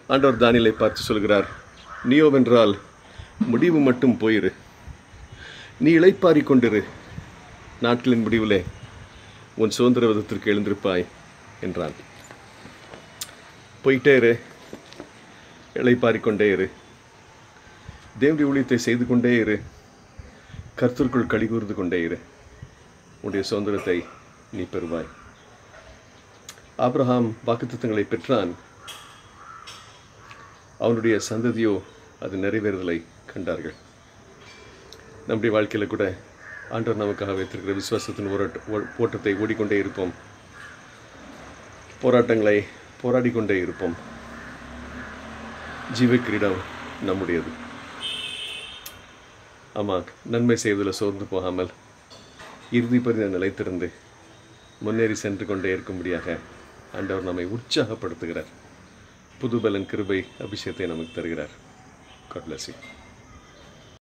ஆண்டவர் தானியலை பார்த்து சொல்கிறார் நீயோவென்றால் முடிவு மட்டும் போயிரு நீ இளைப்பாரி கொண்டிரு நாட்களின் முடிவிலே உன் சுதந்திர விதத்திற்கு எழுந்திருப்பாய் என்றான் போயிட்டே இரு இளைப்பாரி கொண்டே இரு தேவனுடைய ஊழியத்தை செய்து கொண்டே இரு கர்த்தருக்குள் களி கூர்ந்து கொண்டே இரு உன்னுடைய சுதந்திரத்தை நீ பெறுவாய் ஆபிரகாம் வாக்குத்தத்தங்களை பெற்றான் அவனுடைய சந்ததியோ அது நிறைவேறுதலை கண்டார்கள் நம்முடைய வாழ்க்கையில் கூட ஆண்டவர் நமக்காக வைத்திருக்கிற விசுவாசத்தின் ஓராட்ட ஓ- ஓட்டத்தை ஓடிக்கொண்டே இருப்போம் போராட்டங்களை போராடி கொண்டே இருப்போம் ஜீவ கிரீடம் நம்முடையது ஆமாம் நன்மை செய்வதில் சோர்ந்து போகாமல் இறுதி பரிந்த நிலைத்திருந்து முன்னேறி சென்று கொண்டே இருக்கும்படியாக ஆண்டவர் நம்மை உற்சாகப்படுத்துகிறார் புதுபலன் கிருபை அபிஷேகத்தை நமக்கு தருகிறார் God bless you.